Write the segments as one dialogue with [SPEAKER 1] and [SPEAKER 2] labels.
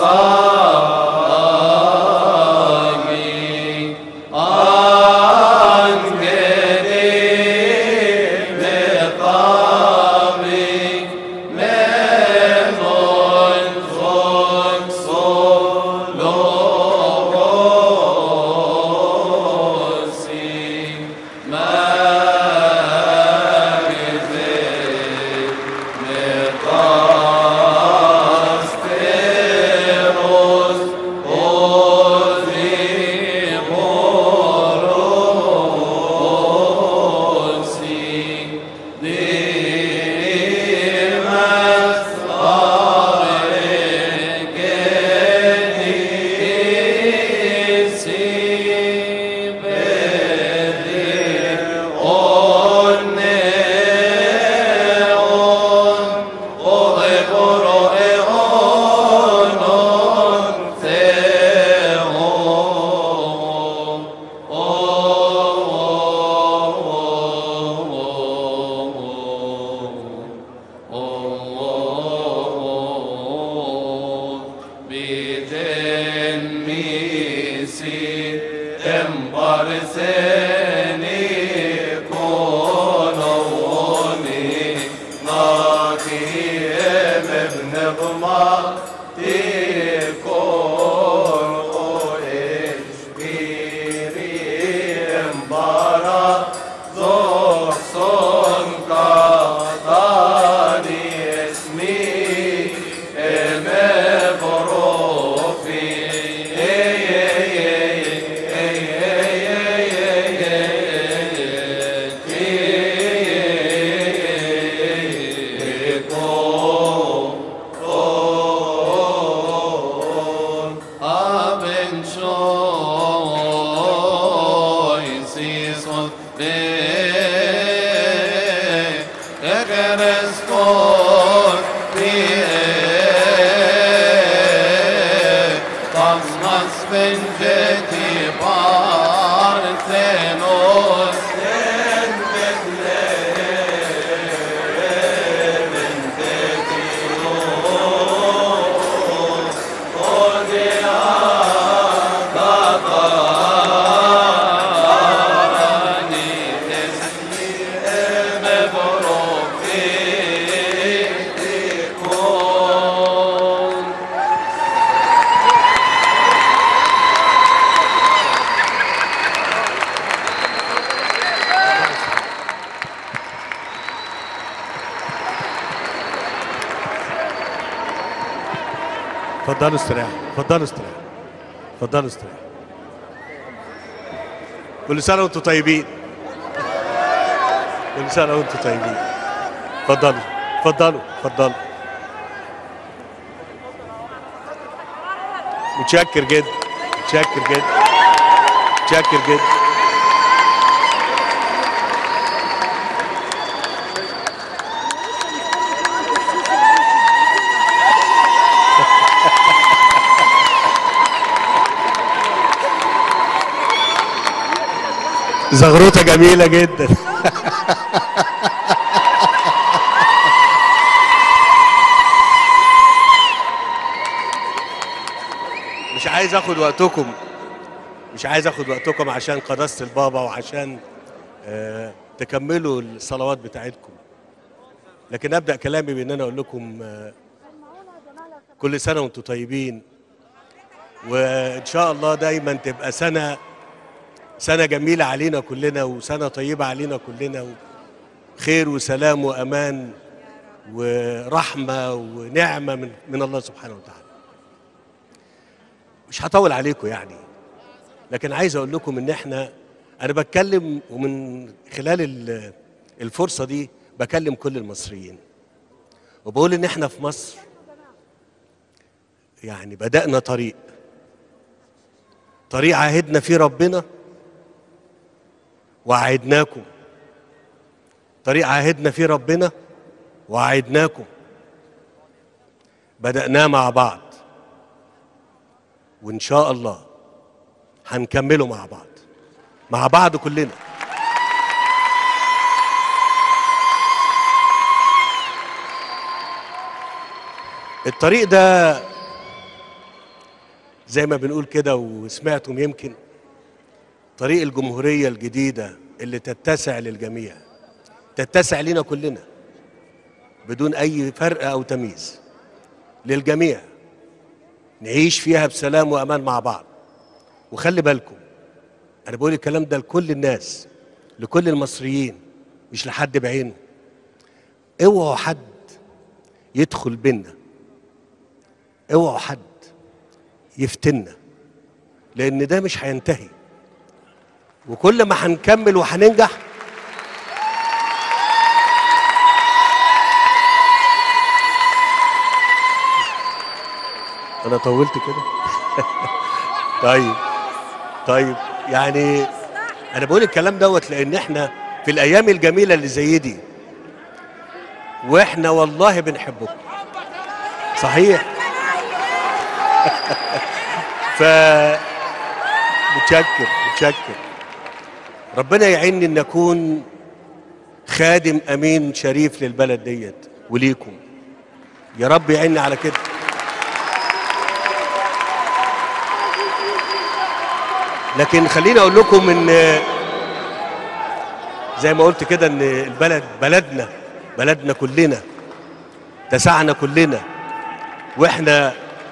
[SPEAKER 1] صاغي أنجري بطابي لمن خلق صلوسي ما مقاستروس أوذي مروسي ديمس أرقديسي بدي أونيون Embarseni kononi ناكيم ابن غماتي كون قويش بيريم بارا زوح صن كاتاني اسمي ام بروفي Aben shoy sison de egeres kor Tasmas benceti parthenos
[SPEAKER 2] اتفضلوا استريحوا اتفضلوا استريحوا اتفضلوا استريحوا كل سنة وانتم طيبين كل سنة وانتم طيبين اتفضلوا اتفضلوا اتفضلوا متشكر جدا متشكر جدا متشكر جدا زغروطة جميلة جدا مش عايز اخد وقتكم مش عايز اخد وقتكم عشان قداسة البابا وعشان آه تكملوا الصلوات بتاعتكم لكن ابدا كلامي بان انا اقول لكم آه كل سنه وانتم طيبين وان شاء الله دايما تبقى سنه سنه جميله علينا كلنا وسنه طيبه علينا كلنا خير وسلام وامان ورحمه ونعمه من من الله سبحانه وتعالى مش هطول عليكم يعني لكن عايز اقول لكم ان احنا انا بتكلم ومن خلال ال- الفرصه دي بكلم كل المصريين وبقول ان احنا في مصر يعني بدأنا طريق طريق عهدنا فيه ربنا وعهدناكم طريق عهدنا فيه ربنا وعهدناكم بدأناه مع بعض وإن شاء الله هنكمله مع بعض مع بعض كلنا الطريق ده زي ما بنقول كده وسمعتم يمكن طريق الجمهورية الجديدة اللي تتسع للجميع تتسع لنا كلنا بدون أي فرق أو تمييز للجميع نعيش فيها بسلام وأمان مع بعض وخلي بالكم أنا بقول الكلام ده لكل الناس لكل المصريين مش لحد بعينه اوعوا حد يدخل بينا اوعوا حد يفتنا لان ده مش هينتهي وكل ما هنكمل وهننجح انا طولت كده طيب طيب يعني انا بقول الكلام دوت لان احنا في الايام الجميله اللي زي دي واحنا والله بنحبكم صحيح ف متشكر متشكر ربنا يعيني ان اكون خادم امين شريف للبلد ديت وليكم يا رب يعيني على كده لكن خليني اقول لكم ان زي ما قلت كده ان البلد بلدنا بلدنا كلنا تسعنا كلنا واحنا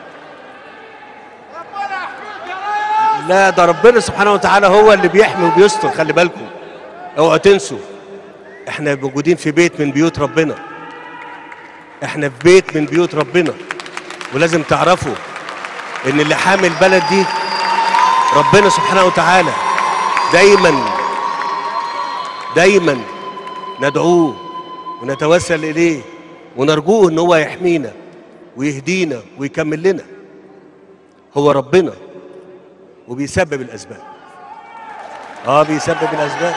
[SPEAKER 2] لا ده ربنا سبحانه وتعالى هو اللي بيحمي وبيستر خلي بالكم اوعوا تنسوا احنا موجودين في بيت من بيوت ربنا احنا في بيت من بيوت ربنا ولازم تعرفوا ان اللي حامي البلد دي ربنا سبحانه وتعالى دايما دايما ندعوه ونتوسل اليه ونرجوه ان هو يحمينا ويهدينا ويكمل لنا هو ربنا وبيسبب الاسباب اه بيسبب الاسباب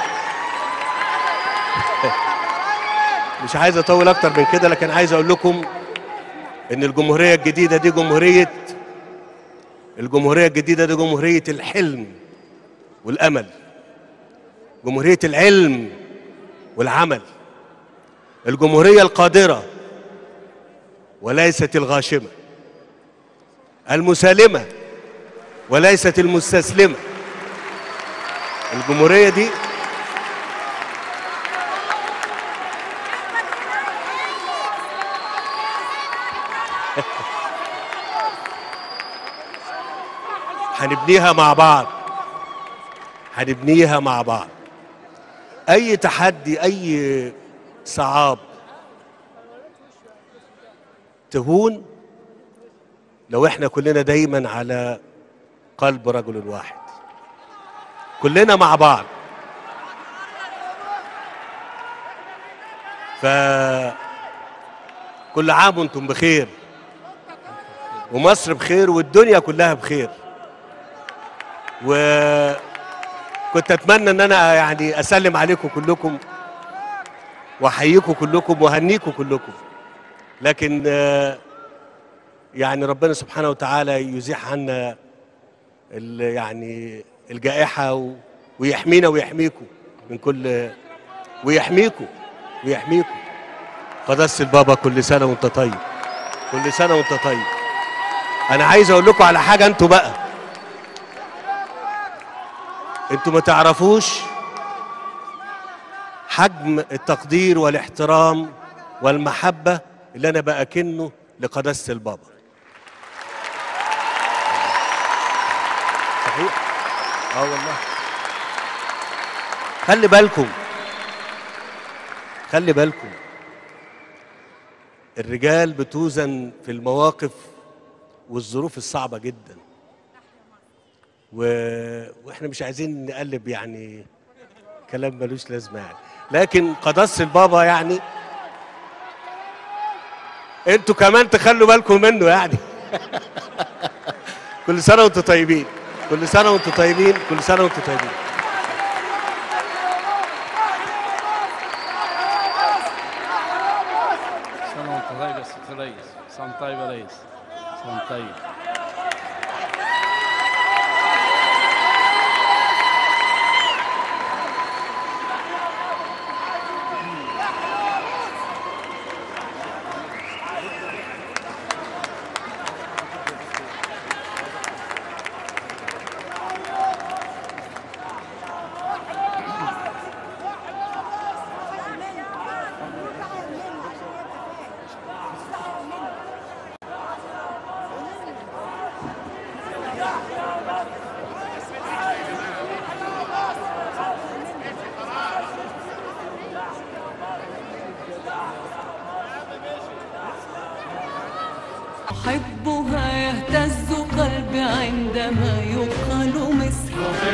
[SPEAKER 2] مش عايز اطول اكتر من كده لكن عايز اقول لكم ان الجمهوريه الجديده دي جمهوريه الجمهوريه الجديده دي جمهوريه الحلم والامل جمهوريه العلم والعمل الجمهوريه القادره وليست الغاشمه المسالمه وليست المستسلمه الجمهوريه دي هنبنيها مع بعض هنبنيها مع بعض اي تحدي اي صعاب تهون لو احنا كلنا دايما على قلب رجل واحد كلنا مع بعض ف كل عام وانتم بخير ومصر بخير والدنيا كلها بخير وكنت اتمنى ان انا يعني اسلم عليكم كلكم واحييكم كلكم واهنيكم كلكم لكن آه، يعني ربنا سبحانه وتعالى يزيح عنا ال- يعني الجائحة و- ويحمينا ويحميكم من كل ويحميكم ويحميكم قدس البابا كل سنة وانت طيب كل سنة وانت طيب أنا عايز أقول لكم على حاجة أنتوا بقى أنتوا ما تعرفوش حجم التقدير والاحترام والمحبة اللي أنا بأكنه لقداسة البابا صحيح اه والله خلي بالكم خلي بالكم الرجال بتوزن في المواقف والظروف الصعبة جدا و... واحنا مش عايزين نقلب يعني كلام ملوش لازمة يعني لكن قداسة البابا يعني انتوا كمان تخلوا بالكم منه يعني كل سنة وانتوا طيبين كل سنة وانتوا طيبين كل سنة وانتوا طيبين
[SPEAKER 3] سنة وانت طيب يا ست ريس سنة طيب يا ريس سنة طيب
[SPEAKER 4] أحبها يهتز قلبي عندما يقال مصر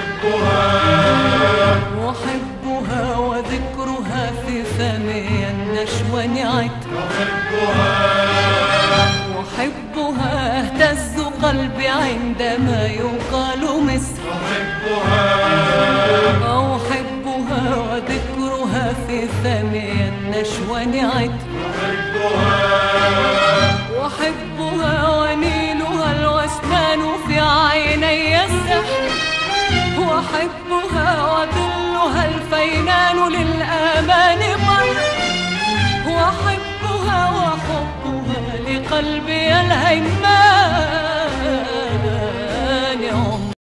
[SPEAKER 4] أحبها وذكرها في فمي النشوى نعت أحبها يهتز قلبي عندما يقال مصر أحبها وذكرها في فمي النشوى نعت وحبها ونيلها الوسنان في عيني السحر وحبها وظلها الفينان للآمان بر وحبها وحبها لقلبي الهيمان